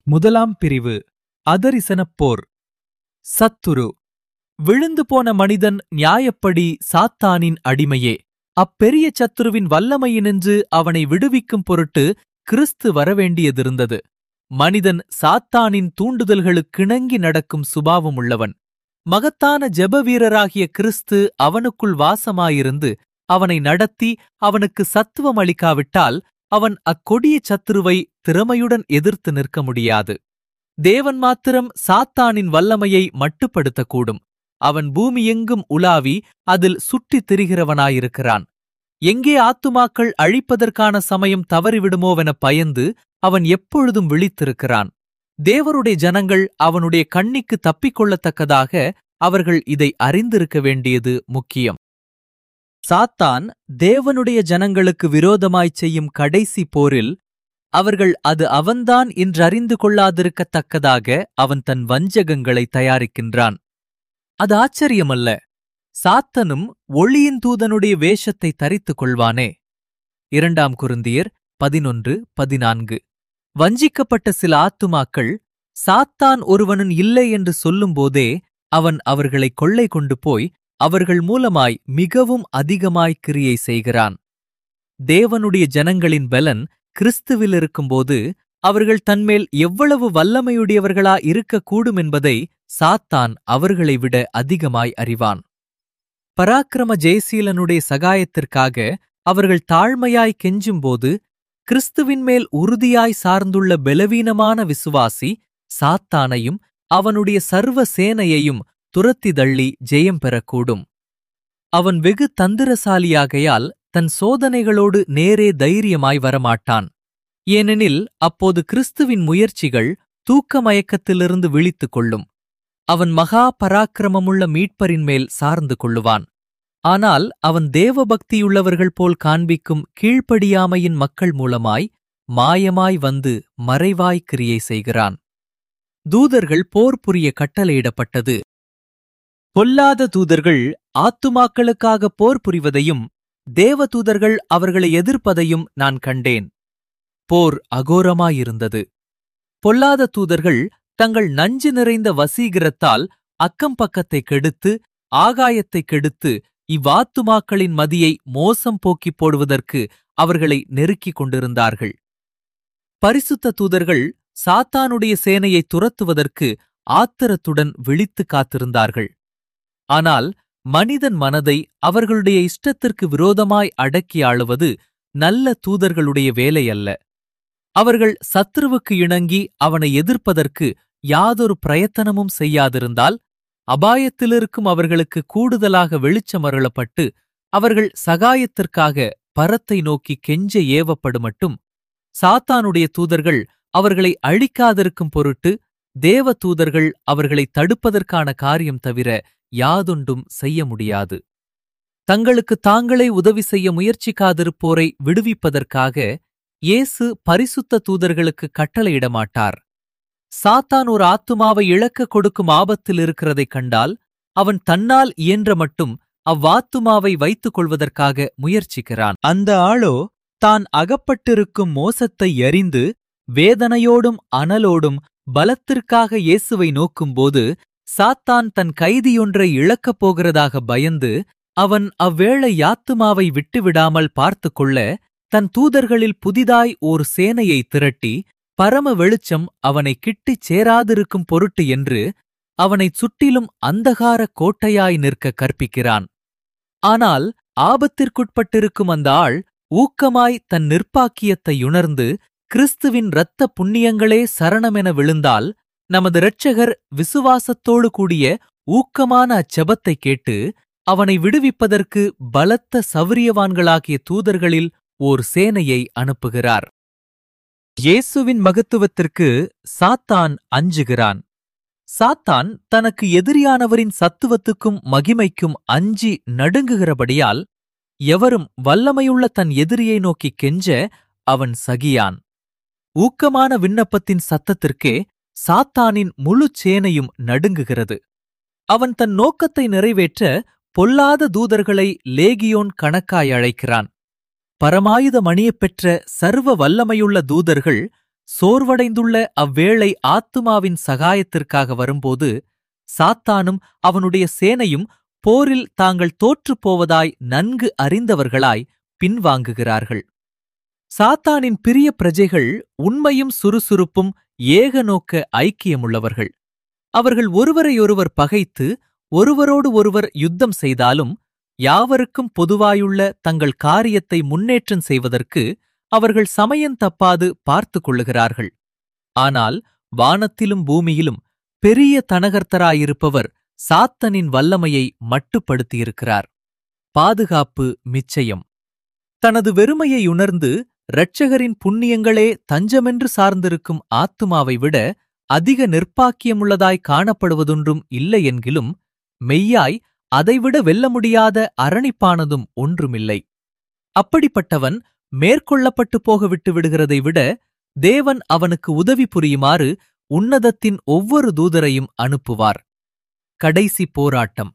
முதலாம் பிரிவு அதரிசனப் போர் சத்துரு விழுந்து போன மனிதன் நியாயப்படி சாத்தானின் அடிமையே அப்பெரிய சத்துருவின் வல்லமையினின்று அவனை விடுவிக்கும் பொருட்டு கிறிஸ்து வரவேண்டியதிருந்தது மனிதன் சாத்தானின் தூண்டுதல்களுக்கிணங்கி நடக்கும் சுபாவம் உள்ளவன் மகத்தான ஜெப வீரராகிய கிறிஸ்து அவனுக்குள் வாசமாயிருந்து அவனை நடத்தி அவனுக்கு சத்துவம் அளிக்காவிட்டால் அவன் அக்கொடிய சத்துருவை திறமையுடன் எதிர்த்து நிற்க முடியாது தேவன் மாத்திரம் சாத்தானின் வல்லமையை மட்டுப்படுத்தக்கூடும் அவன் பூமியெங்கும் உலாவி அதில் சுற்றித் திரிகிறவனாயிருக்கிறான் எங்கே ஆத்துமாக்கள் அழிப்பதற்கான சமயம் தவறிவிடுமோவென பயந்து அவன் எப்பொழுதும் விழித்திருக்கிறான் தேவருடைய ஜனங்கள் அவனுடைய கண்ணிக்கு தப்பிக்கொள்ளத்தக்கதாக அவர்கள் இதை அறிந்திருக்க வேண்டியது முக்கியம் சாத்தான் தேவனுடைய ஜனங்களுக்கு விரோதமாய்ச் செய்யும் கடைசி போரில் அவர்கள் அது அவன்தான் என்றறிந்து கொள்ளாதிருக்கத்தக்கதாக அவன் தன் வஞ்சகங்களை தயாரிக்கின்றான் அது ஆச்சரியமல்ல சாத்தனும் ஒளியின் தூதனுடைய வேஷத்தை தரித்துக் கொள்வானே இரண்டாம் குருந்தியர் பதினொன்று பதினான்கு வஞ்சிக்கப்பட்ட சில ஆத்துமாக்கள் சாத்தான் ஒருவனும் இல்லை என்று சொல்லும்போதே அவன் அவர்களை கொள்ளை கொண்டு போய் அவர்கள் மூலமாய் மிகவும் அதிகமாய் கிரியை செய்கிறான் தேவனுடைய ஜனங்களின் பலன் கிறிஸ்துவில் இருக்கும்போது அவர்கள் தன்மேல் எவ்வளவு வல்லமையுடையவர்களா இருக்கக்கூடும் என்பதை சாத்தான் அவர்களை விட அதிகமாய் அறிவான் பராக்கிரம ஜெயசீலனுடைய சகாயத்திற்காக அவர்கள் தாழ்மையாய் கெஞ்சும்போது கிறிஸ்துவின் மேல் உறுதியாய் சார்ந்துள்ள பலவீனமான விசுவாசி சாத்தானையும் அவனுடைய சர்வ சேனையையும் துரத்தி தள்ளி ஜெயம் பெறக்கூடும் அவன் வெகு தந்திரசாலியாகையால் தன் சோதனைகளோடு நேரே தைரியமாய் வரமாட்டான் ஏனெனில் அப்போது கிறிஸ்துவின் முயற்சிகள் தூக்க மயக்கத்திலிருந்து விழித்துக் கொள்ளும் அவன் மகா பராக்கிரமமுள்ள மீட்பரின் மேல் சார்ந்து கொள்ளுவான் ஆனால் அவன் தேவபக்தியுள்ளவர்கள் போல் காண்பிக்கும் கீழ்ப்படியாமையின் மக்கள் மூலமாய் மாயமாய் வந்து மறைவாய் கிரியை செய்கிறான் தூதர்கள் போர் புரிய கட்டளையிடப்பட்டது பொல்லாத தூதர்கள் ஆத்துமாக்களுக்காக போர் புரிவதையும் தேவதூதர்கள் அவர்களை எதிர்ப்பதையும் நான் கண்டேன் போர் அகோரமாயிருந்தது பொல்லாத தூதர்கள் தங்கள் நஞ்சு நிறைந்த வசீகரத்தால் அக்கம் பக்கத்தை கெடுத்து ஆகாயத்தை கெடுத்து இவ்வாத்துமாக்களின் மதியை மோசம் போக்கிப் போடுவதற்கு அவர்களை நெருக்கிக் கொண்டிருந்தார்கள் பரிசுத்த தூதர்கள் சாத்தானுடைய சேனையை துரத்துவதற்கு ஆத்திரத்துடன் விழித்து காத்திருந்தார்கள் ஆனால் மனிதன் மனதை அவர்களுடைய இஷ்டத்திற்கு விரோதமாய் அடக்கி ஆளுவது நல்ல தூதர்களுடைய வேலையல்ல அவர்கள் சத்ருவுக்கு இணங்கி அவனை எதிர்ப்பதற்கு யாதொரு பிரயத்தனமும் செய்யாதிருந்தால் அபாயத்திலிருக்கும் அவர்களுக்கு கூடுதலாக வெளிச்சமருளப்பட்டு அவர்கள் சகாயத்திற்காக பரத்தை நோக்கி கெஞ்ச ஏவப்படுமட்டும் சாத்தானுடைய தூதர்கள் அவர்களை அழிக்காதிருக்கும் பொருட்டு தேவ தூதர்கள் அவர்களை தடுப்பதற்கான காரியம் தவிர யாதொன்றும் செய்ய முடியாது தங்களுக்கு தாங்களே உதவி செய்ய முயற்சிக்காதிருப்போரை விடுவிப்பதற்காக இயேசு பரிசுத்த தூதர்களுக்கு கட்டளையிட மாட்டார் சாத்தான் ஒரு ஆத்துமாவை இழக்க கொடுக்கும் ஆபத்தில் இருக்கிறதைக் கண்டால் அவன் தன்னால் இயன்ற மட்டும் அவ்வாத்துமாவை வைத்துக் கொள்வதற்காக முயற்சிக்கிறான் அந்த ஆளோ தான் அகப்பட்டிருக்கும் மோசத்தை எறிந்து வேதனையோடும் அனலோடும் பலத்திற்காக இயேசுவை நோக்கும்போது சாத்தான் தன் கைதியொன்றை இழக்கப் போகிறதாக பயந்து அவன் அவ்வேளை யாத்துமாவை விட்டுவிடாமல் பார்த்து கொள்ள தன் தூதர்களில் புதிதாய் ஓர் சேனையை திரட்டி பரம வெளிச்சம் அவனை கிட்டிச் சேராதிருக்கும் பொருட்டு என்று அவனைச் சுற்றிலும் அந்தகார கோட்டையாய் நிற்க கற்பிக்கிறான் ஆனால் ஆபத்திற்குட்பட்டிருக்கும் அந்த ஆள் ஊக்கமாய் தன் நிற்பாக்கியத்தை உணர்ந்து கிறிஸ்துவின் இரத்த புண்ணியங்களே சரணமென விழுந்தால் நமது இரட்சகர் விசுவாசத்தோடு கூடிய ஊக்கமான அச்செபத்தை கேட்டு அவனை விடுவிப்பதற்கு பலத்த சௌரியவான்களாகிய தூதர்களில் ஓர் சேனையை அனுப்புகிறார் இயேசுவின் மகத்துவத்திற்கு சாத்தான் அஞ்சுகிறான் சாத்தான் தனக்கு எதிரியானவரின் சத்துவத்துக்கும் மகிமைக்கும் அஞ்சி நடுங்குகிறபடியால் எவரும் வல்லமையுள்ள தன் எதிரியை நோக்கிக் கெஞ்ச அவன் சகியான் ஊக்கமான விண்ணப்பத்தின் சத்தத்திற்கே சாத்தானின் முழு சேனையும் நடுங்குகிறது அவன் தன் நோக்கத்தை நிறைவேற்ற பொல்லாத தூதர்களை லேகியோன் கணக்காய் அழைக்கிறான் பரமாயுத மணியப் பெற்ற சர்வ வல்லமையுள்ள தூதர்கள் சோர்வடைந்துள்ள அவ்வேளை ஆத்துமாவின் சகாயத்திற்காக வரும்போது சாத்தானும் அவனுடைய சேனையும் போரில் தாங்கள் தோற்றுப் போவதாய் நன்கு அறிந்தவர்களாய் பின்வாங்குகிறார்கள் சாத்தானின் பிரிய பிரஜைகள் உண்மையும் சுறுசுறுப்பும் ஏகநோக்க ஐக்கியமுள்ளவர்கள் அவர்கள் ஒருவரையொருவர் பகைத்து ஒருவரோடு ஒருவர் யுத்தம் செய்தாலும் யாவருக்கும் பொதுவாயுள்ள தங்கள் காரியத்தை முன்னேற்றம் செய்வதற்கு அவர்கள் சமயம் தப்பாது பார்த்துக் கொள்ளுகிறார்கள் ஆனால் வானத்திலும் பூமியிலும் பெரிய தனகர்த்தராயிருப்பவர் சாத்தனின் வல்லமையை மட்டுப்படுத்தியிருக்கிறார் பாதுகாப்பு மிச்சயம் தனது வெறுமையை உணர்ந்து இரட்சகரின் புண்ணியங்களே தஞ்சமென்று சார்ந்திருக்கும் ஆத்துமாவை விட அதிக நிர்ப்பாக்கியமுள்ளதாய் காணப்படுவதொன்றும் இல்லை என்கிலும் மெய்யாய் அதைவிட வெல்ல முடியாத அரணிப்பானதும் ஒன்றுமில்லை அப்படிப்பட்டவன் மேற்கொள்ளப்பட்டு போக விட்டு விடுகிறதை விட தேவன் அவனுக்கு உதவி புரியுமாறு உன்னதத்தின் ஒவ்வொரு தூதரையும் அனுப்புவார் கடைசி போராட்டம்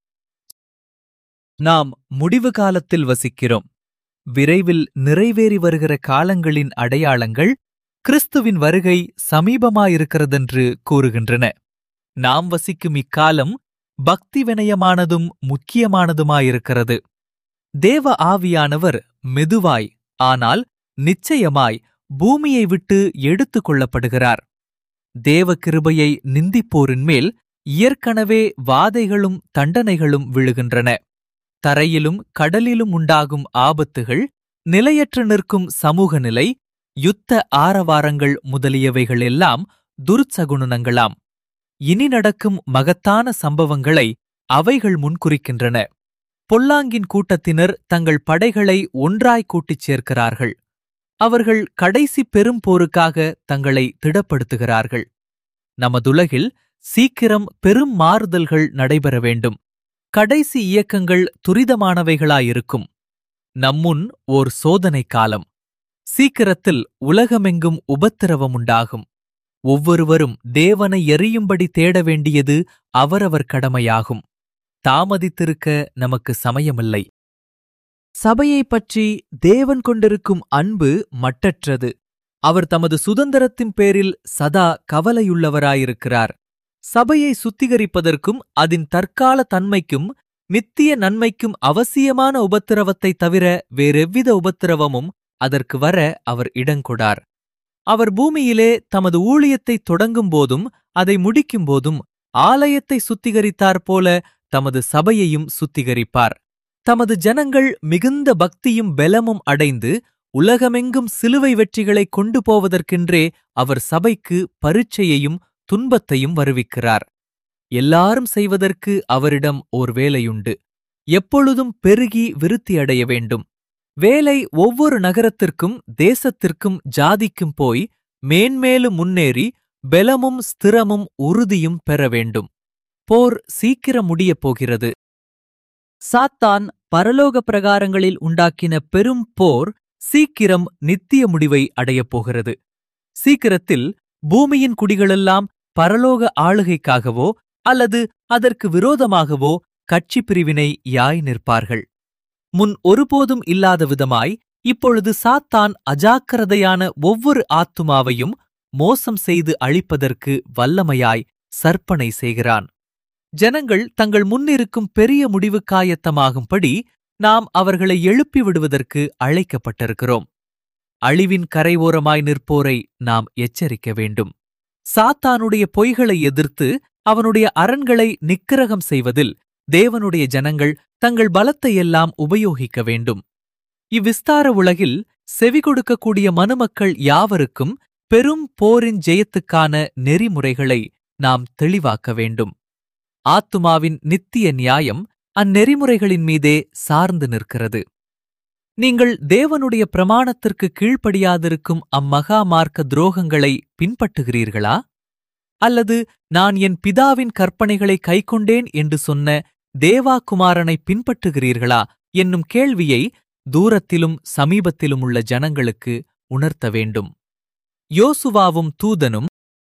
நாம் முடிவு காலத்தில் வசிக்கிறோம் விரைவில் நிறைவேறி வருகிற காலங்களின் அடையாளங்கள் கிறிஸ்துவின் வருகை சமீபமாயிருக்கிறதென்று கூறுகின்றன நாம் வசிக்கும் இக்காலம் பக்தி வினயமானதும் முக்கியமானதுமாயிருக்கிறது தேவ ஆவியானவர் மெதுவாய் ஆனால் நிச்சயமாய் பூமியை விட்டு எடுத்துக் கொள்ளப்படுகிறார் தேவ கிருபையை நிந்திப்போரின் மேல் இயற்கனவே வாதைகளும் தண்டனைகளும் விழுகின்றன தரையிலும் கடலிலும் உண்டாகும் ஆபத்துகள் நிலையற்று நிற்கும் சமூக நிலை யுத்த ஆரவாரங்கள் முதலியவைகள் எல்லாம் துர்ச்சகுணங்களாம் இனி நடக்கும் மகத்தான சம்பவங்களை அவைகள் முன்குறிக்கின்றன பொல்லாங்கின் கூட்டத்தினர் தங்கள் படைகளை ஒன்றாய் கூட்டிச் சேர்க்கிறார்கள் அவர்கள் கடைசி பெரும் போருக்காக தங்களை திடப்படுத்துகிறார்கள் நமதுலகில் சீக்கிரம் பெரும் மாறுதல்கள் நடைபெற வேண்டும் கடைசி இயக்கங்கள் துரிதமானவைகளாயிருக்கும் நம்முன் ஓர் சோதனை காலம் சீக்கிரத்தில் உலகமெங்கும் உபத்திரவம் உண்டாகும் ஒவ்வொருவரும் தேவனை எறியும்படி தேட வேண்டியது அவரவர் கடமையாகும் தாமதித்திருக்க நமக்கு சமயமில்லை சபையைப் பற்றி தேவன் கொண்டிருக்கும் அன்பு மட்டற்றது அவர் தமது சுதந்திரத்தின் பேரில் சதா கவலையுள்ளவராயிருக்கிறார் சபையை சுத்திகரிப்பதற்கும் அதன் தற்கால தன்மைக்கும் நித்திய நன்மைக்கும் அவசியமான உபத்திரவத்தை தவிர வேறெவ்வித உபத்திரவமும் அதற்கு வர அவர் இடங்கொடார் அவர் பூமியிலே தமது ஊழியத்தை தொடங்கும் போதும் அதை முடிக்கும் போதும் ஆலயத்தை சுத்திகரித்தார் போல தமது சபையையும் சுத்திகரிப்பார் தமது ஜனங்கள் மிகுந்த பக்தியும் பெலமும் அடைந்து உலகமெங்கும் சிலுவை வெற்றிகளை கொண்டு போவதற்கென்றே அவர் சபைக்கு பரீட்சையையும் துன்பத்தையும் வருவிக்கிறார் எல்லாரும் செய்வதற்கு அவரிடம் ஓர் வேலையுண்டு எப்பொழுதும் பெருகி விருத்தியடைய வேண்டும் வேலை ஒவ்வொரு நகரத்திற்கும் தேசத்திற்கும் ஜாதிக்கும் போய் மேன்மேலும் முன்னேறி பெலமும் ஸ்திரமும் உறுதியும் பெற வேண்டும் போர் சீக்கிரம் முடியப் போகிறது சாத்தான் பரலோக பிரகாரங்களில் உண்டாக்கின பெரும் போர் சீக்கிரம் நித்திய முடிவை அடையப் போகிறது சீக்கிரத்தில் பூமியின் குடிகளெல்லாம் பரலோக ஆளுகைக்காகவோ அல்லது அதற்கு விரோதமாகவோ கட்சி பிரிவினை யாய் நிற்பார்கள் முன் ஒருபோதும் இல்லாத விதமாய் இப்பொழுது சாத்தான் அஜாக்கிரதையான ஒவ்வொரு ஆத்துமாவையும் மோசம் செய்து அழிப்பதற்கு வல்லமையாய் சற்பனை செய்கிறான் ஜனங்கள் தங்கள் முன்னிருக்கும் பெரிய முடிவுக்காயத்தமாகும்படி நாம் அவர்களை எழுப்பி விடுவதற்கு அழைக்கப்பட்டிருக்கிறோம் அழிவின் கரைவோரமாய் நிற்போரை நாம் எச்சரிக்க வேண்டும் சாத்தானுடைய பொய்களை எதிர்த்து அவனுடைய அரண்களை நிக்கிரகம் செய்வதில் தேவனுடைய ஜனங்கள் தங்கள் பலத்தை எல்லாம் உபயோகிக்க வேண்டும் இவ்விஸ்தார உலகில் செவி கொடுக்கக்கூடிய மனுமக்கள் யாவருக்கும் பெரும் போரின் ஜெயத்துக்கான நெறிமுறைகளை நாம் தெளிவாக்க வேண்டும் ஆத்துமாவின் நித்திய நியாயம் அந்நெறிமுறைகளின் மீதே சார்ந்து நிற்கிறது நீங்கள் தேவனுடைய பிரமாணத்திற்கு கீழ்ப்படியாதிருக்கும் அம்மகா மார்க்க துரோகங்களை பின்பற்றுகிறீர்களா அல்லது நான் என் பிதாவின் கற்பனைகளை கைக்கொண்டேன் என்று சொன்ன தேவாகுமாரனை பின்பற்றுகிறீர்களா என்னும் கேள்வியை தூரத்திலும் சமீபத்திலும் உள்ள ஜனங்களுக்கு உணர்த்த வேண்டும் யோசுவாவும் தூதனும்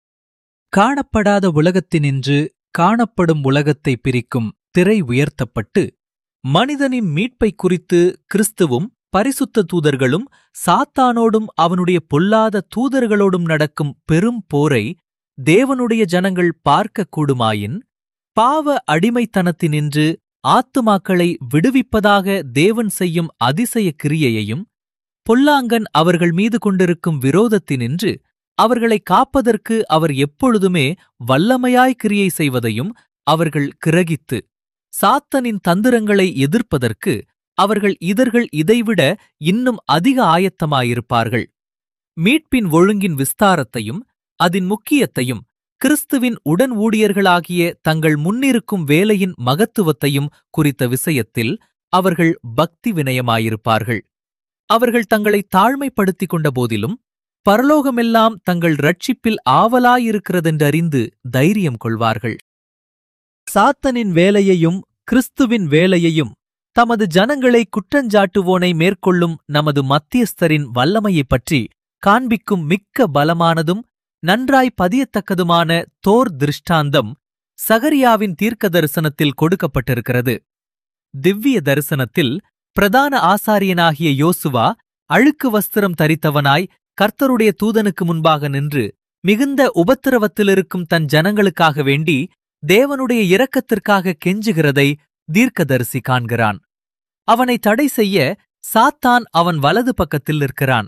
காணப்படாத உலகத்தினின்று காணப்படும் உலகத்தை பிரிக்கும் திரை உயர்த்தப்பட்டு மனிதனின் மீட்பை குறித்து கிறிஸ்துவும் பரிசுத்த தூதர்களும் சாத்தானோடும் அவனுடைய பொல்லாத தூதர்களோடும் நடக்கும் பெரும் போரை தேவனுடைய ஜனங்கள் பார்க்க கூடுமாயின் பாவ அடிமைத்தனத்தினின்று ஆத்துமாக்களை விடுவிப்பதாக தேவன் செய்யும் அதிசய கிரியையையும் பொல்லாங்கன் அவர்கள் மீது கொண்டிருக்கும் விரோதத்தினின்று அவர்களை காப்பதற்கு அவர் எப்பொழுதுமே வல்லமையாய் கிரியை செய்வதையும் அவர்கள் கிரகித்து சாத்தனின் தந்திரங்களை எதிர்ப்பதற்கு அவர்கள் இதர்கள் இதைவிட இன்னும் அதிக ஆயத்தமாயிருப்பார்கள் மீட்பின் ஒழுங்கின் விஸ்தாரத்தையும் அதன் முக்கியத்தையும் கிறிஸ்துவின் உடன் ஊழியர்களாகிய தங்கள் முன்னிருக்கும் வேலையின் மகத்துவத்தையும் குறித்த விஷயத்தில் அவர்கள் பக்தி வினயமாயிருப்பார்கள் அவர்கள் தங்களை தாழ்மைப்படுத்திக் கொண்ட போதிலும் பரலோகமெல்லாம் தங்கள் ரட்சிப்பில் ஆவலாயிருக்கிறதென்றறிந்து தைரியம் கொள்வார்கள் சாத்தனின் வேலையையும் கிறிஸ்துவின் வேலையையும் தமது ஜனங்களை குற்றஞ்சாட்டுவோனை மேற்கொள்ளும் நமது மத்தியஸ்தரின் வல்லமையைப் பற்றி காண்பிக்கும் மிக்க பலமானதும் நன்றாய் பதியத்தக்கதுமான தோர் திருஷ்டாந்தம் சகரியாவின் தீர்க்க தரிசனத்தில் கொடுக்கப்பட்டிருக்கிறது திவ்ய தரிசனத்தில் பிரதான ஆசாரியனாகிய யோசுவா அழுக்கு வஸ்திரம் தரித்தவனாய் கர்த்தருடைய தூதனுக்கு முன்பாக நின்று மிகுந்த உபத்திரவத்திலிருக்கும் தன் ஜனங்களுக்காக வேண்டி தேவனுடைய இரக்கத்திற்காக கெஞ்சுகிறதை தீர்க்கதரிசி காண்கிறான் அவனை தடை செய்ய சாத்தான் அவன் வலது பக்கத்தில் நிற்கிறான்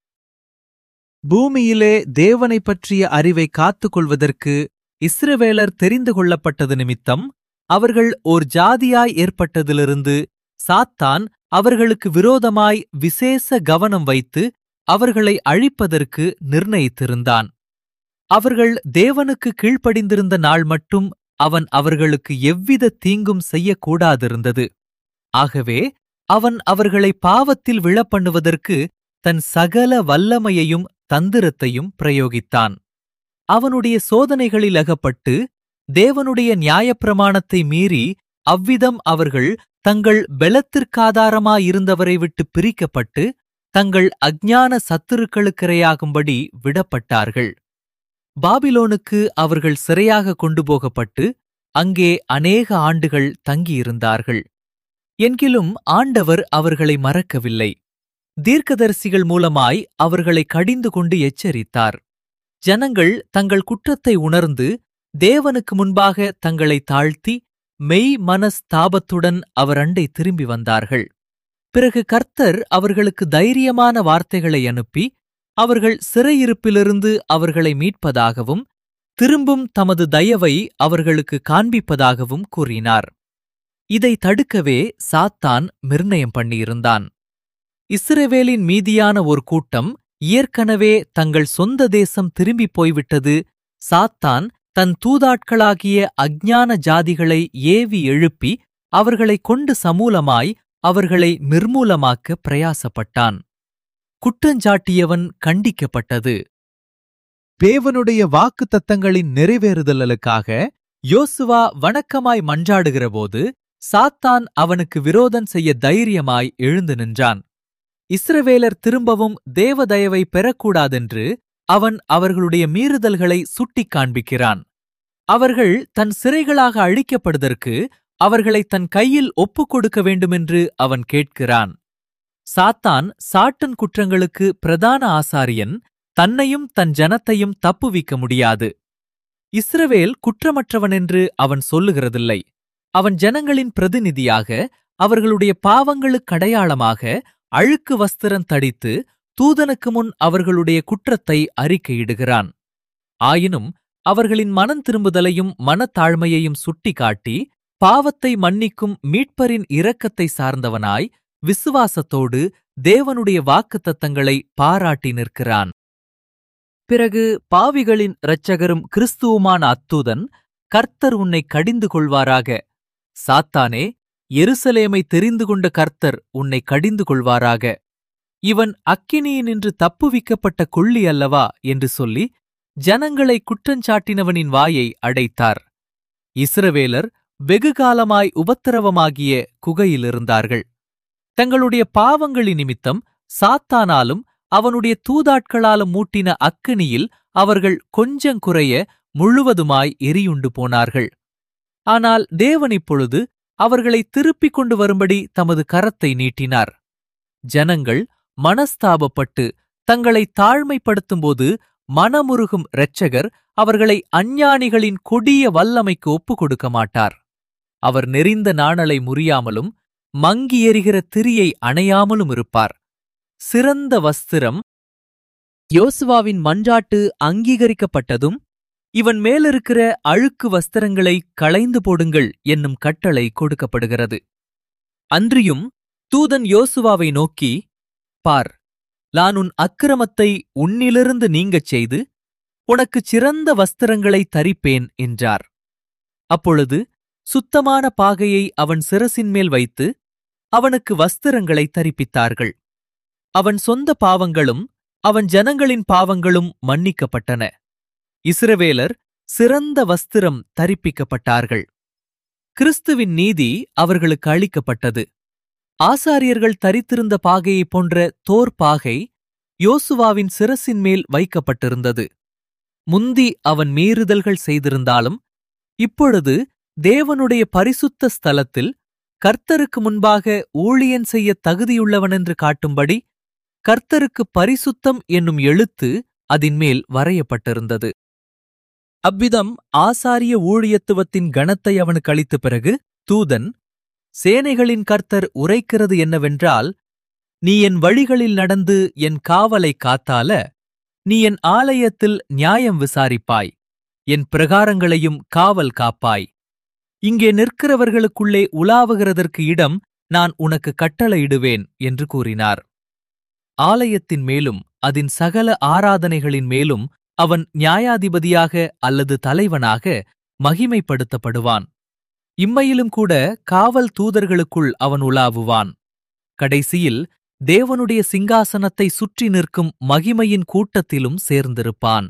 பூமியிலே தேவனைப் பற்றிய அறிவை காத்துக் கொள்வதற்கு இஸ்ரவேலர் தெரிந்து கொள்ளப்பட்டது நிமித்தம் அவர்கள் ஓர் ஜாதியாய் ஏற்பட்டதிலிருந்து சாத்தான் அவர்களுக்கு விரோதமாய் விசேஷ கவனம் வைத்து அவர்களை அழிப்பதற்கு நிர்ணயித்திருந்தான் அவர்கள் தேவனுக்கு கீழ்ப்படிந்திருந்த நாள் மட்டும் அவன் அவர்களுக்கு எவ்வித தீங்கும் செய்யக்கூடாதிருந்தது ஆகவே அவன் அவர்களை பாவத்தில் விழப்பண்ணுவதற்கு தன் சகல வல்லமையையும் தந்திரத்தையும் பிரயோகித்தான் அவனுடைய சோதனைகளில் அகப்பட்டு தேவனுடைய நியாயப்பிரமாணத்தை மீறி அவ்விதம் அவர்கள் தங்கள் பெலத்திற்காதாரமாயிருந்தவரை விட்டு பிரிக்கப்பட்டு தங்கள் அஞ்ஞான சத்துருக்களுக்கிரையாகும்படி விடப்பட்டார்கள் பாபிலோனுக்கு அவர்கள் சிறையாக கொண்டு போகப்பட்டு அங்கே அநேக ஆண்டுகள் தங்கியிருந்தார்கள் என்கிலும் ஆண்டவர் அவர்களை மறக்கவில்லை தீர்க்கதரிசிகள் மூலமாய் அவர்களை கடிந்து கொண்டு எச்சரித்தார் ஜனங்கள் தங்கள் குற்றத்தை உணர்ந்து தேவனுக்கு முன்பாக தங்களை தாழ்த்தி மெய் மனஸ்தாபத்துடன் அவர் அண்டை திரும்பி வந்தார்கள் பிறகு கர்த்தர் அவர்களுக்கு தைரியமான வார்த்தைகளை அனுப்பி அவர்கள் சிறையிருப்பிலிருந்து அவர்களை மீட்பதாகவும் திரும்பும் தமது தயவை அவர்களுக்கு காண்பிப்பதாகவும் கூறினார் இதை தடுக்கவே சாத்தான் நிர்ணயம் பண்ணியிருந்தான் இஸ்ரவேலின் மீதியான ஒரு கூட்டம் ஏற்கனவே தங்கள் சொந்த தேசம் திரும்பிப் போய்விட்டது சாத்தான் தன் தூதாட்களாகிய அஞ்ஞான ஜாதிகளை ஏவி எழுப்பி அவர்களைக் கொண்டு சமூலமாய் அவர்களை நிர்மூலமாக்க பிரயாசப்பட்டான் குற்றஞ்சாட்டியவன் கண்டிக்கப்பட்டது தேவனுடைய வாக்கு தத்தங்களின் நிறைவேறுதலுக்காக யோசுவா வணக்கமாய் மன்றாடுகிறபோது சாத்தான் அவனுக்கு விரோதம் செய்ய தைரியமாய் எழுந்து நின்றான் இஸ்ரவேலர் திரும்பவும் தேவதயவை பெறக்கூடாதென்று அவன் அவர்களுடைய மீறுதல்களை சுட்டிக் காண்பிக்கிறான் அவர்கள் தன் சிறைகளாக அழிக்கப்படுதற்கு அவர்களை தன் கையில் ஒப்புக் கொடுக்க வேண்டுமென்று அவன் கேட்கிறான் சாத்தான் சாட்டன் குற்றங்களுக்கு பிரதான ஆசாரியன் தன்னையும் தன் ஜனத்தையும் தப்புவிக்க முடியாது இஸ்ரவேல் குற்றமற்றவனென்று அவன் சொல்லுகிறதில்லை அவன் ஜனங்களின் பிரதிநிதியாக அவர்களுடைய பாவங்களுக்கடையாளமாக அழுக்கு வஸ்திரம் தடித்து தூதனுக்கு முன் அவர்களுடைய குற்றத்தை அறிக்கையிடுகிறான் ஆயினும் அவர்களின் மனம் திரும்புதலையும் மனத்தாழ்மையையும் சுட்டிக்காட்டி பாவத்தை மன்னிக்கும் மீட்பரின் இரக்கத்தை சார்ந்தவனாய் விசுவாசத்தோடு தேவனுடைய வாக்குத்தத்தங்களை பாராட்டி நிற்கிறான் பிறகு பாவிகளின் இரட்சகரும் கிறிஸ்துவுமான அத்தூதன் கர்த்தர் உன்னை கடிந்து கொள்வாராக சாத்தானே எருசலேமை தெரிந்து கொண்ட கர்த்தர் உன்னை கடிந்து கொள்வாராக இவன் அக்கினியினின்று தப்புவிக்கப்பட்ட கொள்ளி அல்லவா என்று சொல்லி ஜனங்களை குற்றஞ்சாட்டினவனின் வாயை அடைத்தார் இஸ்ரவேலர் வெகுகாலமாய் உபத்திரவமாகிய குகையிலிருந்தார்கள் தங்களுடைய பாவங்களின் நிமித்தம் சாத்தானாலும் அவனுடைய தூதாட்களாலும் மூட்டின அக்கினியில் அவர்கள் கொஞ்சங்குறைய முழுவதுமாய் எரியுண்டு போனார்கள் ஆனால் தேவன் இப்பொழுது அவர்களை திருப்பிக் கொண்டு வரும்படி தமது கரத்தை நீட்டினார் ஜனங்கள் மனஸ்தாபப்பட்டு தங்களை தாழ்மைப்படுத்தும்போது மனமுருகும் இரட்சகர் அவர்களை அஞ்ஞானிகளின் கொடிய வல்லமைக்கு ஒப்புக் கொடுக்க மாட்டார் அவர் நெறிந்த நாணலை முறியாமலும் மங்கி எரிகிற திரியை அணையாமலும் இருப்பார் சிறந்த வஸ்திரம் யோசுவாவின் மன்றாட்டு அங்கீகரிக்கப்பட்டதும் இவன் மேலிருக்கிற அழுக்கு வஸ்திரங்களை களைந்து போடுங்கள் என்னும் கட்டளை கொடுக்கப்படுகிறது அன்றியும் தூதன் யோசுவாவை நோக்கி பார் நான் உன் அக்கிரமத்தை உன்னிலிருந்து நீங்கச் செய்து உனக்குச் சிறந்த வஸ்திரங்களை தரிப்பேன் என்றார் அப்பொழுது சுத்தமான பாகையை அவன் சிரசின் மேல் வைத்து அவனுக்கு வஸ்திரங்களை தரிப்பித்தார்கள் அவன் சொந்த பாவங்களும் அவன் ஜனங்களின் பாவங்களும் மன்னிக்கப்பட்டன இஸ்ரவேலர் சிறந்த வஸ்திரம் தரிப்பிக்கப்பட்டார்கள் கிறிஸ்துவின் நீதி அவர்களுக்கு அளிக்கப்பட்டது ஆசாரியர்கள் தரித்திருந்த பாகையைப் போன்ற தோர் பாகை யோசுவாவின் சிரசின் மேல் வைக்கப்பட்டிருந்தது முந்தி அவன் மீறுதல்கள் செய்திருந்தாலும் இப்பொழுது தேவனுடைய பரிசுத்த ஸ்தலத்தில் கர்த்தருக்கு முன்பாக ஊழியன் செய்ய தகுதியுள்ளவனென்று காட்டும்படி கர்த்தருக்கு பரிசுத்தம் என்னும் எழுத்து அதின்மேல் வரையப்பட்டிருந்தது அவ்விதம் ஆசாரிய ஊழியத்துவத்தின் கணத்தை அவனுக்கு அளித்த பிறகு தூதன் சேனைகளின் கர்த்தர் உரைக்கிறது என்னவென்றால் நீ என் வழிகளில் நடந்து என் காவலை காத்தால நீ என் ஆலயத்தில் நியாயம் விசாரிப்பாய் என் பிரகாரங்களையும் காவல் காப்பாய் இங்கே நிற்கிறவர்களுக்குள்ளே உலாவுகிறதற்கு இடம் நான் உனக்கு கட்டளையிடுவேன் என்று கூறினார் ஆலயத்தின் மேலும் அதன் சகல ஆராதனைகளின் மேலும் அவன் நியாயாதிபதியாக அல்லது தலைவனாக மகிமைப்படுத்தப்படுவான் இம்மையிலும் கூட காவல் தூதர்களுக்குள் அவன் உலாவுவான் கடைசியில் தேவனுடைய சிங்காசனத்தை சுற்றி நிற்கும் மகிமையின் கூட்டத்திலும் சேர்ந்திருப்பான்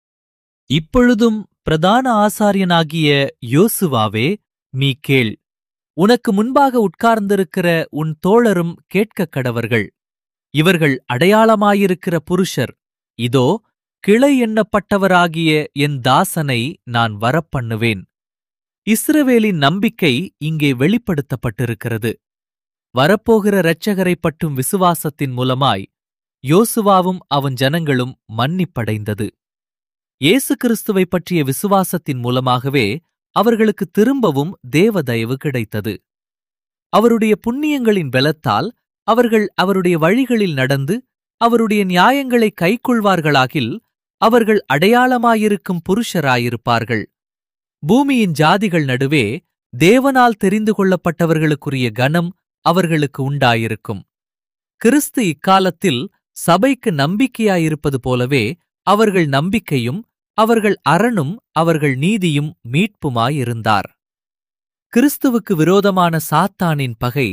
இப்பொழுதும் பிரதான ஆசாரியனாகிய யோசுவாவே மீ கேள் உனக்கு முன்பாக உட்கார்ந்திருக்கிற உன் தோழரும் கேட்கக் கடவர்கள் இவர்கள் அடையாளமாயிருக்கிற புருஷர் இதோ கிளை எண்ணப்பட்டவராகிய என் தாசனை நான் வரப்பண்ணுவேன் இஸ்ரவேலின் நம்பிக்கை இங்கே வெளிப்படுத்தப்பட்டிருக்கிறது வரப்போகிற இரட்சகரைப் பற்றும் விசுவாசத்தின் மூலமாய் யோசுவாவும் அவன் ஜனங்களும் மன்னிப்படைந்தது இயேசு கிறிஸ்துவைப் பற்றிய விசுவாசத்தின் மூலமாகவே அவர்களுக்கு திரும்பவும் தேவதயவு கிடைத்தது அவருடைய புண்ணியங்களின் பலத்தால் அவர்கள் அவருடைய வழிகளில் நடந்து அவருடைய நியாயங்களை கைக்கொள்வார்களாகில் அவர்கள் அடையாளமாயிருக்கும் புருஷராயிருப்பார்கள் பூமியின் ஜாதிகள் நடுவே தேவனால் தெரிந்து கொள்ளப்பட்டவர்களுக்குரிய கனம் அவர்களுக்கு உண்டாயிருக்கும் கிறிஸ்து இக்காலத்தில் சபைக்கு நம்பிக்கையாயிருப்பது போலவே அவர்கள் நம்பிக்கையும் அவர்கள் அரணும் அவர்கள் நீதியும் மீட்புமாயிருந்தார் கிறிஸ்துவுக்கு விரோதமான சாத்தானின் பகை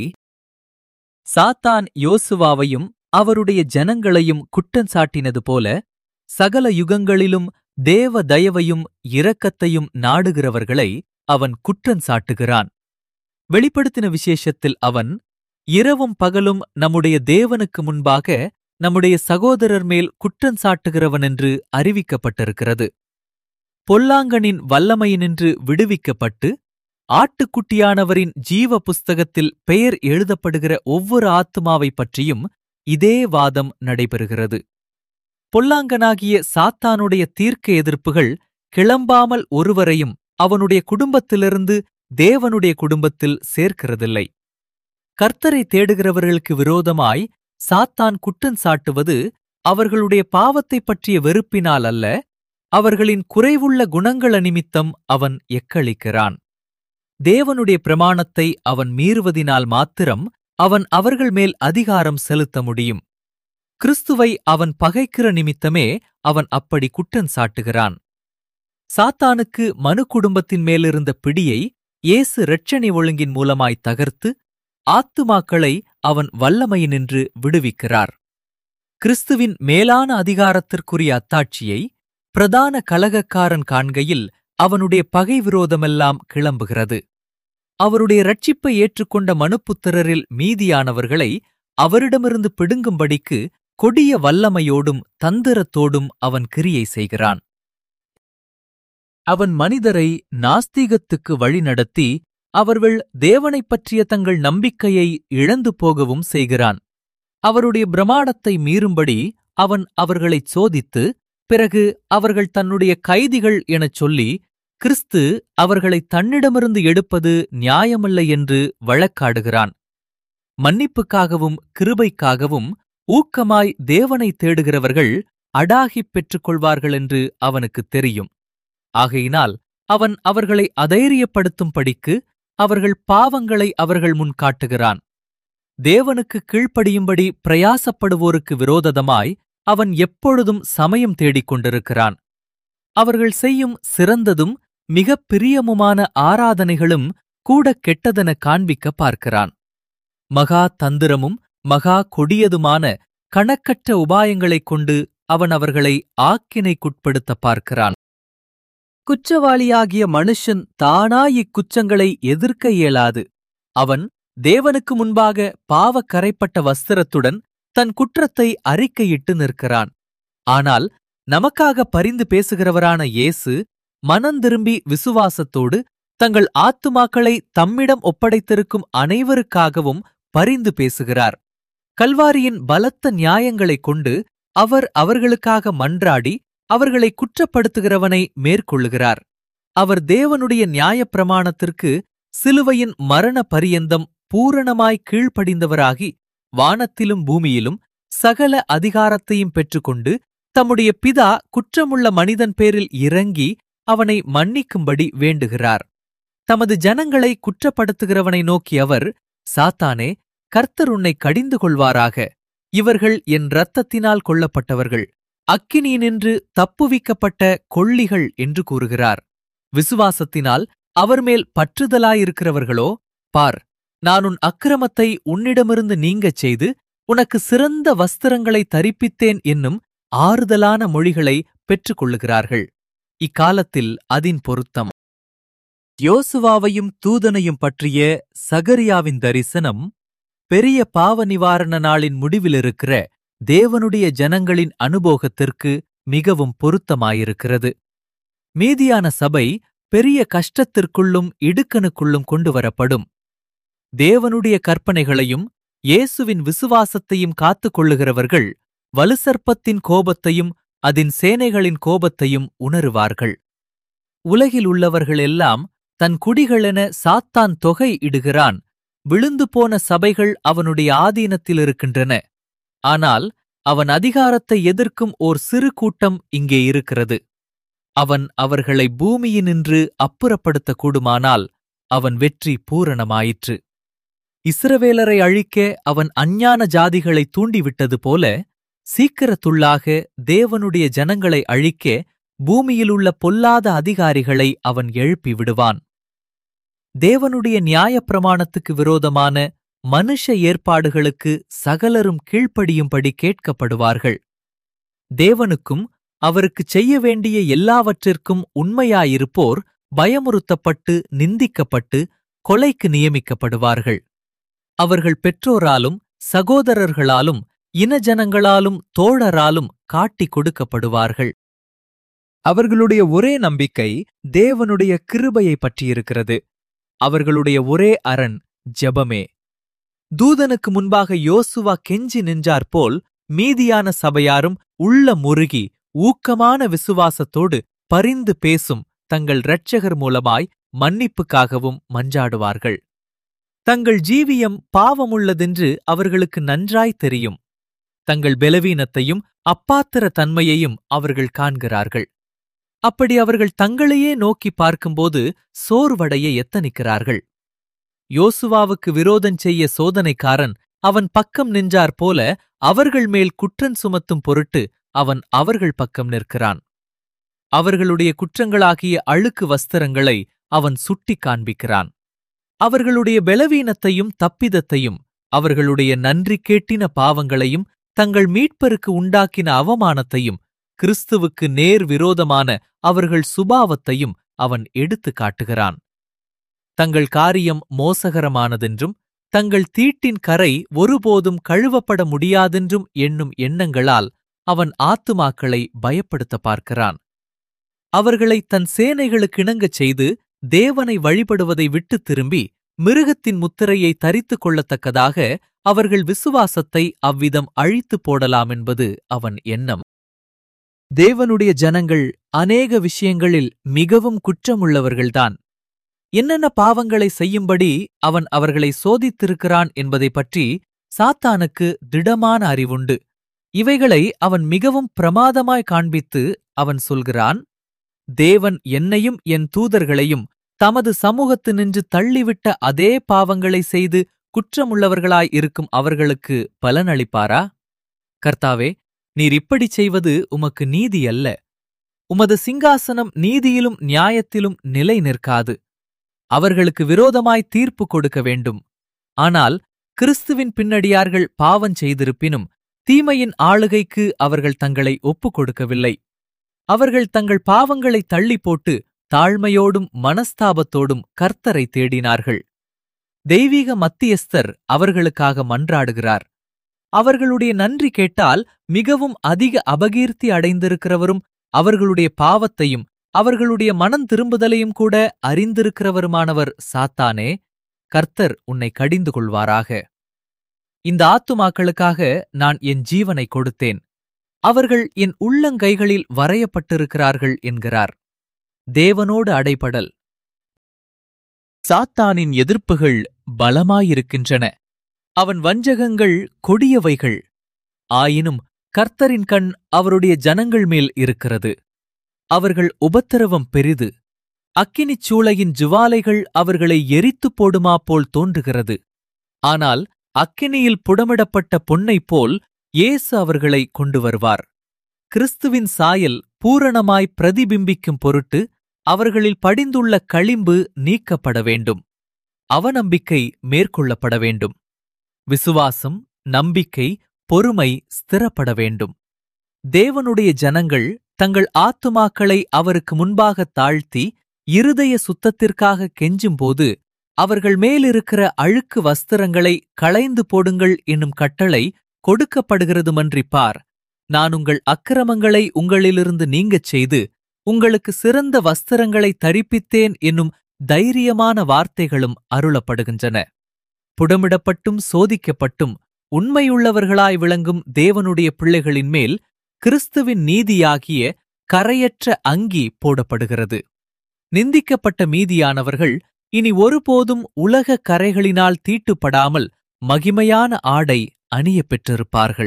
சாத்தான் யோசுவாவையும் அவருடைய ஜனங்களையும் குற்றஞ்சாட்டினது போல சகல யுகங்களிலும் தேவ தயவையும் இரக்கத்தையும் நாடுகிறவர்களை அவன் குற்றஞ்சாட்டுகிறான் வெளிப்படுத்தின விசேஷத்தில் அவன் இரவும் பகலும் நம்முடைய தேவனுக்கு முன்பாக நம்முடைய சகோதரர் மேல் குற்றஞ்சாட்டுகிறவன் என்று அறிவிக்கப்பட்டிருக்கிறது பொல்லாங்கனின் வல்லமையினின்று விடுவிக்கப்பட்டு ஆட்டுக்குட்டியானவரின் ஜீவ புஸ்தகத்தில் பெயர் எழுதப்படுகிற ஒவ்வொரு ஆத்துமாவைப் பற்றியும் இதே வாதம் நடைபெறுகிறது பொல்லாங்கனாகிய சாத்தானுடைய தீர்க்க எதிர்ப்புகள் கிளம்பாமல் ஒருவரையும் அவனுடைய குடும்பத்திலிருந்து தேவனுடைய குடும்பத்தில் சேர்க்கிறதில்லை கர்த்தரை தேடுகிறவர்களுக்கு விரோதமாய் சாத்தான் குற்றம் சாட்டுவது அவர்களுடைய பாவத்தைப் பற்றிய வெறுப்பினால் அல்ல அவர்களின் குறைவுள்ள குணங்கள நிமித்தம் அவன் எக்களிக்கிறான் தேவனுடைய பிரமாணத்தை அவன் மீறுவதினால் மாத்திரம் அவன் அவர்கள் மேல் அதிகாரம் செலுத்த முடியும் கிறிஸ்துவை அவன் பகைக்கிற நிமித்தமே அவன் அப்படி குற்றம் சாட்டுகிறான் சாத்தானுக்கு மனு குடும்பத்தின் மேலிருந்த பிடியை இயேசு இரட்சணை ஒழுங்கின் மூலமாய் தகர்த்து ஆத்துமாக்களை அவன் வல்லமையினின்று விடுவிக்கிறார் கிறிஸ்துவின் மேலான அதிகாரத்திற்குரிய அத்தாட்சியை பிரதான கலகக்காரன் காண்கையில் அவனுடைய பகை விரோதமெல்லாம் கிளம்புகிறது அவருடைய ரட்சிப்பை ஏற்றுக்கொண்ட மனுப்புத்திரரில் மீதியானவர்களை அவரிடமிருந்து பிடுங்கும்படிக்கு கொடிய வல்லமையோடும் தந்திரத்தோடும் அவன் கிரியை செய்கிறான் அவன் மனிதரை நாஸ்திகத்துக்கு வழிநடத்தி அவர்கள் தேவனைப் பற்றிய தங்கள் நம்பிக்கையை இழந்து போகவும் செய்கிறான் அவருடைய பிரமாணத்தை மீறும்படி அவன் அவர்களைச் சோதித்து பிறகு அவர்கள் தன்னுடைய கைதிகள் எனச் சொல்லி கிறிஸ்து அவர்களை தன்னிடமிருந்து எடுப்பது நியாயமல்ல என்று வழக்காடுகிறான் மன்னிப்புக்காகவும் கிருபைக்காகவும் ஊக்கமாய் தேவனை தேடுகிறவர்கள் அடாகிப் பெற்றுக் கொள்வார்கள் என்று அவனுக்குத் தெரியும் ஆகையினால் அவன் அவர்களை அதைரியப்படுத்தும்படிக்கு அவர்கள் பாவங்களை அவர்கள் முன் காட்டுகிறான் தேவனுக்கு கீழ்ப்படியும்படி பிரயாசப்படுவோருக்கு விரோதமாய் அவன் எப்பொழுதும் சமயம் தேடிக் கொண்டிருக்கிறான் அவர்கள் செய்யும் சிறந்ததும் மிகப் பிரியமுமான ஆராதனைகளும் கூட கெட்டதென காண்பிக்க பார்க்கிறான் மகா தந்திரமும் மகா கொடியதுமான கணக்கற்ற உபாயங்களைக் கொண்டு அவன் அவர்களை ஆக்கினைக்குட்படுத்த பார்க்கிறான் குற்றவாளியாகிய மனுஷன் தானாய் இக்குற்றங்களை எதிர்க்க இயலாது அவன் தேவனுக்கு முன்பாக பாவக் கரைப்பட்ட வஸ்திரத்துடன் தன் குற்றத்தை அறிக்கையிட்டு நிற்கிறான் ஆனால் நமக்காக பரிந்து பேசுகிறவரான இயேசு மனந்திரும்பி விசுவாசத்தோடு தங்கள் ஆத்துமாக்களை தம்மிடம் ஒப்படைத்திருக்கும் அனைவருக்காகவும் பரிந்து பேசுகிறார் கல்வாரியின் பலத்த நியாயங்களைக் கொண்டு அவர் அவர்களுக்காக மன்றாடி அவர்களை குற்றப்படுத்துகிறவனை மேற்கொள்ளுகிறார் அவர் தேவனுடைய நியாயப்பிரமாணத்திற்கு சிலுவையின் மரண பரியந்தம் பூரணமாய் கீழ்ப்படிந்தவராகி வானத்திலும் பூமியிலும் சகல அதிகாரத்தையும் பெற்றுக்கொண்டு தம்முடைய பிதா குற்றமுள்ள மனிதன் பேரில் இறங்கி அவனை மன்னிக்கும்படி வேண்டுகிறார் தமது ஜனங்களை குற்றப்படுத்துகிறவனை நோக்கி அவர் சாத்தானே கர்த்தர் உன்னை கடிந்து கொள்வாராக இவர்கள் என் இரத்தத்தினால் கொல்லப்பட்டவர்கள் அக்கினியினின்று தப்புவிக்கப்பட்ட கொள்ளிகள் என்று கூறுகிறார் விசுவாசத்தினால் அவர் மேல் பற்றுதலாயிருக்கிறவர்களோ பார் நான் உன் அக்கிரமத்தை உன்னிடமிருந்து நீங்கச் செய்து உனக்கு சிறந்த வஸ்திரங்களை தரிப்பித்தேன் என்னும் ஆறுதலான மொழிகளை பெற்றுக் கொள்ளுகிறார்கள் இக்காலத்தில் அதின் பொருத்தம் யோசுவாவையும் தூதனையும் பற்றிய சகரியாவின் தரிசனம் பெரிய பாவ நிவாரண நாளின் முடிவிலிருக்கிற தேவனுடைய ஜனங்களின் அனுபோகத்திற்கு மிகவும் பொருத்தமாயிருக்கிறது மீதியான சபை பெரிய கஷ்டத்திற்குள்ளும் இடுக்கணுக்குள்ளும் கொண்டு வரப்படும் தேவனுடைய கற்பனைகளையும் இயேசுவின் விசுவாசத்தையும் காத்துக் கொள்ளுகிறவர்கள் வலுசர்ப்பத்தின் கோபத்தையும் அதன் சேனைகளின் கோபத்தையும் உணருவார்கள் உலகில் உள்ளவர்கள் எல்லாம் தன் குடிகளென சாத்தான் தொகை இடுகிறான் விழுந்து போன சபைகள் அவனுடைய ஆதீனத்தில் இருக்கின்றன ஆனால் அவன் அதிகாரத்தை எதிர்க்கும் ஓர் சிறு கூட்டம் இங்கே இருக்கிறது அவன் அவர்களை பூமியினின்று அப்புறப்படுத்தக் கூடுமானால் அவன் வெற்றி பூரணமாயிற்று இஸ்ரவேலரை அழிக்க அவன் அஞ்ஞான ஜாதிகளை தூண்டிவிட்டது போல சீக்கிரத்துள்ளாக தேவனுடைய ஜனங்களை அழிக்க பூமியிலுள்ள பொல்லாத அதிகாரிகளை அவன் எழுப்பி விடுவான் தேவனுடைய நியாயப்பிரமாணத்துக்கு விரோதமான மனுஷ ஏற்பாடுகளுக்கு சகலரும் கீழ்ப்படியும்படி கேட்கப்படுவார்கள் தேவனுக்கும் அவருக்குச் செய்ய வேண்டிய எல்லாவற்றிற்கும் உண்மையாயிருப்போர் பயமுறுத்தப்பட்டு நிந்திக்கப்பட்டு கொலைக்கு நியமிக்கப்படுவார்கள் அவர்கள் பெற்றோராலும் சகோதரர்களாலும் இனஜனங்களாலும் தோழராலும் காட்டிக் கொடுக்கப்படுவார்கள் அவர்களுடைய ஒரே நம்பிக்கை தேவனுடைய கிருபையை பற்றியிருக்கிறது அவர்களுடைய ஒரே அரண் ஜெபமே தூதனுக்கு முன்பாக யோசுவா கெஞ்சி நின்றாற்போல் மீதியான சபையாரும் உள்ள முருகி ஊக்கமான விசுவாசத்தோடு பரிந்து பேசும் தங்கள் இரட்சகர் மூலமாய் மன்னிப்புக்காகவும் மஞ்சாடுவார்கள் தங்கள் ஜீவியம் பாவமுள்ளதென்று அவர்களுக்கு நன்றாய் தெரியும் தங்கள் பெலவீனத்தையும் அப்பாத்திர தன்மையையும் அவர்கள் காண்கிறார்கள் அப்படி அவர்கள் தங்களையே நோக்கி பார்க்கும்போது சோர்வடைய எத்தனிக்கிறார்கள் யோசுவாவுக்கு விரோதம் செய்ய சோதனைக்காரன் அவன் பக்கம் நின்றார் போல அவர்கள் மேல் குற்றன் சுமத்தும் பொருட்டு அவன் அவர்கள் பக்கம் நிற்கிறான் அவர்களுடைய குற்றங்களாகிய அழுக்கு வஸ்திரங்களை அவன் சுட்டிக் காண்பிக்கிறான் அவர்களுடைய பலவீனத்தையும் தப்பிதத்தையும் அவர்களுடைய நன்றி கேட்டின பாவங்களையும் தங்கள் மீட்பருக்கு உண்டாக்கின அவமானத்தையும் கிறிஸ்துவுக்கு நேர் விரோதமான அவர்கள் சுபாவத்தையும் அவன் எடுத்துக் காட்டுகிறான் தங்கள் காரியம் மோசகரமானதென்றும் தங்கள் தீட்டின் கரை ஒருபோதும் கழுவப்பட முடியாதென்றும் எண்ணும் எண்ணங்களால் அவன் ஆத்துமாக்களை பயப்படுத்த பார்க்கிறான் அவர்களை தன் சேனைகளுக்கிணங்கச் செய்து தேவனை வழிபடுவதை விட்டுத் திரும்பி மிருகத்தின் முத்திரையை தரித்துக் கொள்ளத்தக்கதாக அவர்கள் விசுவாசத்தை அவ்விதம் அழித்துப் போடலாம் என்பது அவன் எண்ணம் தேவனுடைய ஜனங்கள் அநேக விஷயங்களில் மிகவும் குற்றமுள்ளவர்கள்தான் என்னென்ன பாவங்களை செய்யும்படி அவன் அவர்களை சோதித்திருக்கிறான் என்பதைப் பற்றி சாத்தானுக்கு திடமான அறிவுண்டு இவைகளை அவன் மிகவும் பிரமாதமாய் காண்பித்து அவன் சொல்கிறான் தேவன் என்னையும் என் தூதர்களையும் தமது சமூகத்தினின்று தள்ளிவிட்ட அதே பாவங்களை செய்து குற்றமுள்ளவர்களாய் இருக்கும் அவர்களுக்கு பலனளிப்பாரா கர்த்தாவே நீர் இப்படிச் செய்வது உமக்கு நீதி அல்ல உமது சிங்காசனம் நீதியிலும் நியாயத்திலும் நிலை நிற்காது அவர்களுக்கு விரோதமாய் தீர்ப்பு கொடுக்க வேண்டும் ஆனால் கிறிஸ்துவின் பின்னடியார்கள் பாவம் செய்திருப்பினும் தீமையின் ஆளுகைக்கு அவர்கள் தங்களை ஒப்புக் கொடுக்கவில்லை அவர்கள் தங்கள் பாவங்களை தள்ளி போட்டு தாழ்மையோடும் மனஸ்தாபத்தோடும் கர்த்தரை தேடினார்கள் தெய்வீக மத்தியஸ்தர் அவர்களுக்காக மன்றாடுகிறார் அவர்களுடைய நன்றி கேட்டால் மிகவும் அதிக அபகீர்த்தி அடைந்திருக்கிறவரும் அவர்களுடைய பாவத்தையும் அவர்களுடைய மனம் திரும்புதலையும் கூட அறிந்திருக்கிறவருமானவர் சாத்தானே கர்த்தர் உன்னை கடிந்து கொள்வாராக இந்த ஆத்துமாக்களுக்காக நான் என் ஜீவனை கொடுத்தேன் அவர்கள் என் உள்ளங்கைகளில் வரையப்பட்டிருக்கிறார்கள் என்கிறார் தேவனோடு அடைபடல் சாத்தானின் எதிர்ப்புகள் பலமாயிருக்கின்றன அவன் வஞ்சகங்கள் கொடியவைகள் ஆயினும் கர்த்தரின் கண் அவருடைய ஜனங்கள் மேல் இருக்கிறது அவர்கள் உபத்திரவம் பெரிது அக்கினிச் சூளையின் ஜுவாலைகள் அவர்களை எரித்துப் போடுமா போல் தோன்றுகிறது ஆனால் அக்கினியில் புடமிடப்பட்ட பொன்னைப் போல் இயேசு அவர்களை கொண்டு வருவார் கிறிஸ்துவின் சாயல் பூரணமாய் பிரதிபிம்பிக்கும் பொருட்டு அவர்களில் படிந்துள்ள களிம்பு நீக்கப்பட வேண்டும் அவநம்பிக்கை மேற்கொள்ளப்பட வேண்டும் விசுவாசம் நம்பிக்கை பொறுமை ஸ்திரப்பட வேண்டும் தேவனுடைய ஜனங்கள் தங்கள் ஆத்துமாக்களை அவருக்கு முன்பாக தாழ்த்தி இருதய சுத்தத்திற்காக கெஞ்சும்போது அவர்கள் மேலிருக்கிற அழுக்கு வஸ்திரங்களை களைந்து போடுங்கள் என்னும் கட்டளை கொடுக்கப்படுகிறதுமன்றி பார் நான் உங்கள் அக்கிரமங்களை உங்களிலிருந்து நீங்கச் செய்து உங்களுக்கு சிறந்த வஸ்திரங்களை தரிப்பித்தேன் என்னும் தைரியமான வார்த்தைகளும் அருளப்படுகின்றன புடமிடப்பட்டும் சோதிக்கப்பட்டும் உண்மையுள்ளவர்களாய் விளங்கும் தேவனுடைய பிள்ளைகளின் மேல் கிறிஸ்துவின் நீதியாகிய கரையற்ற அங்கி போடப்படுகிறது நிந்திக்கப்பட்ட மீதியானவர்கள் இனி ஒருபோதும் உலக கரைகளினால் தீட்டுப்படாமல் மகிமையான ஆடை அணியப் பெற்றிருப்பார்கள்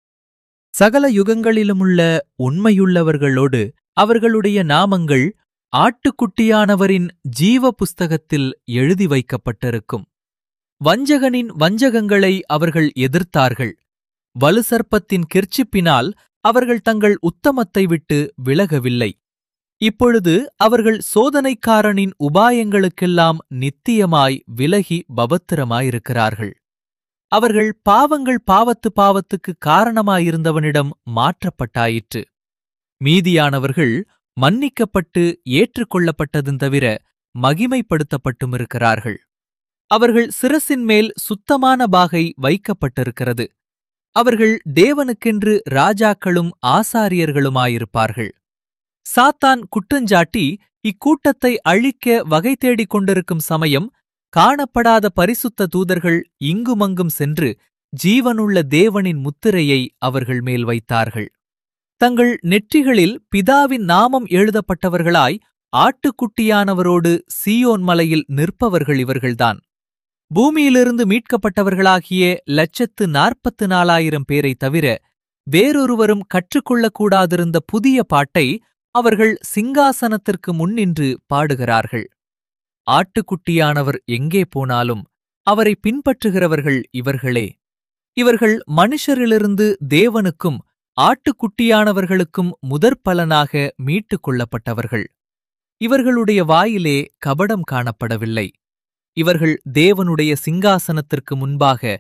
சகல யுகங்களிலுமுள்ள உண்மையுள்ளவர்களோடு அவர்களுடைய நாமங்கள் ஆட்டுக்குட்டியானவரின் ஜீவ புஸ்தகத்தில் எழுதி வைக்கப்பட்டிருக்கும் வஞ்சகனின் வஞ்சகங்களை அவர்கள் எதிர்த்தார்கள் வலுசர்ப்பத்தின் கிர்ச்சிப்பினால் அவர்கள் தங்கள் உத்தமத்தை விட்டு விலகவில்லை இப்பொழுது அவர்கள் சோதனைக்காரனின் உபாயங்களுக்கெல்லாம் நித்தியமாய் விலகி பபத்திரமாயிருக்கிறார்கள் அவர்கள் பாவங்கள் பாவத்து பாவத்துக்கு காரணமாயிருந்தவனிடம் மாற்றப்பட்டாயிற்று மீதியானவர்கள் மன்னிக்கப்பட்டு ஏற்றுக்கொள்ளப்பட்டதும் தவிர மகிமைப்படுத்தப்பட்டும் இருக்கிறார்கள் அவர்கள் சிரசின் மேல் சுத்தமான பாகை வைக்கப்பட்டிருக்கிறது அவர்கள் தேவனுக்கென்று ராஜாக்களும் ஆசாரியர்களுமாயிருப்பார்கள் சாத்தான் குற்றஞ்சாட்டி இக்கூட்டத்தை அழிக்க வகை தேடிக் கொண்டிருக்கும் சமயம் காணப்படாத பரிசுத்த தூதர்கள் இங்குமங்கும் சென்று ஜீவனுள்ள தேவனின் முத்திரையை அவர்கள் மேல் வைத்தார்கள் தங்கள் நெற்றிகளில் பிதாவின் நாமம் எழுதப்பட்டவர்களாய் ஆட்டுக்குட்டியானவரோடு சீயோன் மலையில் நிற்பவர்கள் இவர்கள்தான் பூமியிலிருந்து மீட்கப்பட்டவர்களாகிய லட்சத்து நாற்பத்து நாலாயிரம் பேரைத் தவிர வேறொருவரும் கற்றுக்கொள்ளக்கூடாதிருந்த புதிய பாட்டை அவர்கள் சிங்காசனத்திற்கு முன்னின்று பாடுகிறார்கள் ஆட்டுக்குட்டியானவர் எங்கே போனாலும் அவரை பின்பற்றுகிறவர்கள் இவர்களே இவர்கள் மனுஷரிலிருந்து தேவனுக்கும் ஆட்டுக்குட்டியானவர்களுக்கும் முதற்பலனாக மீட்டுக் கொள்ளப்பட்டவர்கள் இவர்களுடைய வாயிலே கபடம் காணப்படவில்லை இவர்கள் தேவனுடைய சிங்காசனத்திற்கு முன்பாக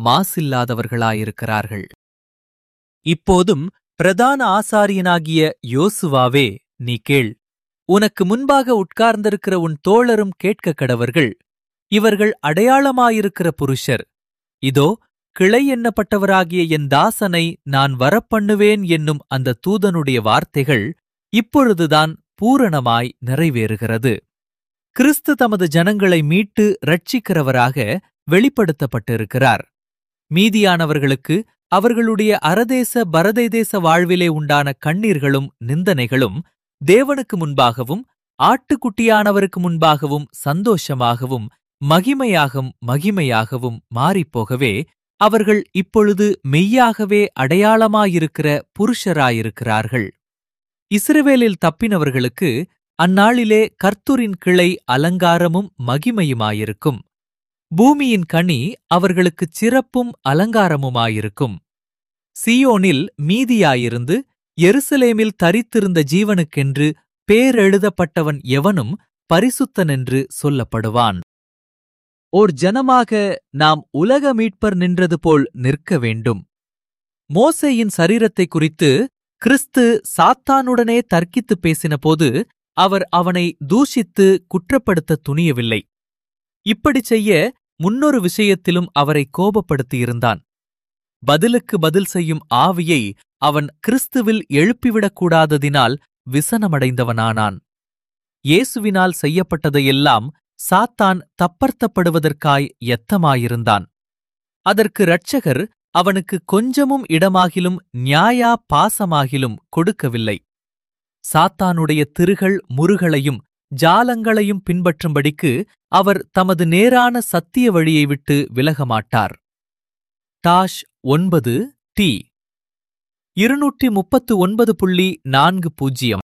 மாசில்லாதவர்களாயிருக்கிறார்கள் இப்போதும் பிரதான ஆசாரியனாகிய யோசுவாவே நீ கேள் உனக்கு முன்பாக உட்கார்ந்திருக்கிற உன் தோழரும் கேட்க கடவர்கள் இவர்கள் அடையாளமாயிருக்கிற புருஷர் இதோ கிளை எண்ணப்பட்டவராகிய என் தாசனை நான் வரப்பண்ணுவேன் என்னும் அந்த தூதனுடைய வார்த்தைகள் இப்பொழுதுதான் பூரணமாய் நிறைவேறுகிறது கிறிஸ்து தமது ஜனங்களை மீட்டு ரட்சிக்கிறவராக வெளிப்படுத்தப்பட்டிருக்கிறார் மீதியானவர்களுக்கு அவர்களுடைய அரதேச பரதேதேச வாழ்விலே உண்டான கண்ணீர்களும் நிந்தனைகளும் தேவனுக்கு முன்பாகவும் ஆட்டுக்குட்டியானவருக்கு முன்பாகவும் சந்தோஷமாகவும் மகிமையாகும் மகிமையாகவும் மாறிப்போகவே அவர்கள் இப்பொழுது மெய்யாகவே அடையாளமாயிருக்கிற புருஷராயிருக்கிறார்கள் இஸ்ரவேலில் தப்பினவர்களுக்கு அந்நாளிலே கர்த்துரின் கிளை அலங்காரமும் மகிமையுமாயிருக்கும் பூமியின் கனி அவர்களுக்குச் சிறப்பும் அலங்காரமுமாயிருக்கும் சியோனில் மீதியாயிருந்து எருசலேமில் தரித்திருந்த ஜீவனுக்கென்று பேரெழுதப்பட்டவன் எவனும் பரிசுத்தனென்று சொல்லப்படுவான் ஓர் ஜனமாக நாம் உலக மீட்பர் நின்றது போல் நிற்க வேண்டும் மோசேயின் சரீரத்தை குறித்து கிறிஸ்து சாத்தானுடனே தர்க்கித்துப் பேசினபோது அவர் அவனை தூஷித்து குற்றப்படுத்த துணியவில்லை இப்படிச் செய்ய முன்னொரு விஷயத்திலும் அவரை கோபப்படுத்தியிருந்தான் பதிலுக்கு பதில் செய்யும் ஆவியை அவன் கிறிஸ்துவில் எழுப்பிவிடக்கூடாததினால் விசனமடைந்தவனானான் இயேசுவினால் செய்யப்பட்டதையெல்லாம் சாத்தான் தப்பர்த்தப்படுவதற்காய் எத்தமாயிருந்தான் அதற்கு இரட்சகர் அவனுக்கு கொஞ்சமும் இடமாகிலும் நியாயா பாசமாகிலும் கொடுக்கவில்லை சாத்தானுடைய திருகள் முருகளையும் ஜாலங்களையும் பின்பற்றும்படிக்கு அவர் தமது நேரான சத்திய வழியை விட்டு விலகமாட்டார் டாஷ் ஒன்பது டி இருநூற்றி முப்பத்து ஒன்பது புள்ளி நான்கு பூஜ்ஜியம்